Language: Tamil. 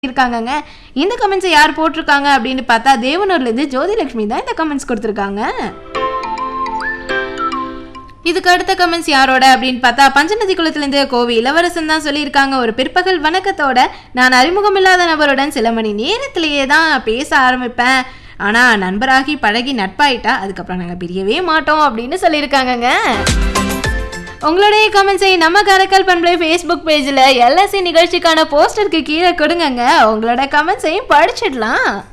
இருக்காங்கங்க இந்த கமெண்ட்ஸை யார் போட்டிருக்காங்க அப்படின்னு பார்த்தா தேவனூர்லேருந்து ஜோதிலட்சுமி தான் இந்த கமெண்ட்ஸ் கொடுத்துருக்காங்க இதுக்கு அடுத்த கமெண்ட்ஸ் யாரோட அப்படின்னு பார்த்தா பஞ்சநதி குளத்துலேருந்து கோவி இளவரசன் தான் சொல்லியிருக்காங்க ஒரு பிற்பகல் வணக்கத்தோட நான் அறிமுகமில்லாத நபருடன் சில மணி நேரத்திலேயே தான் பேச ஆரம்பிப்பேன் ஆனால் நண்பராகி பழகி நட்பாயிட்டா அதுக்கப்புறம் நாங்கள் பிரியவே மாட்டோம் அப்படின்னு சொல்லியிருக்காங்கங்க உங்களுடைய கமெண்ட்ஸை நம்ம கரக்கல் பண்பலை ஃபேஸ்புக் பேஜில் எல்எஸ்சி நிகழ்ச்சிக்கான போஸ்டருக்கு கீழே கொடுங்கங்க உங்களோட கமெண்ட்ஸையும் படிச்சிடலாம்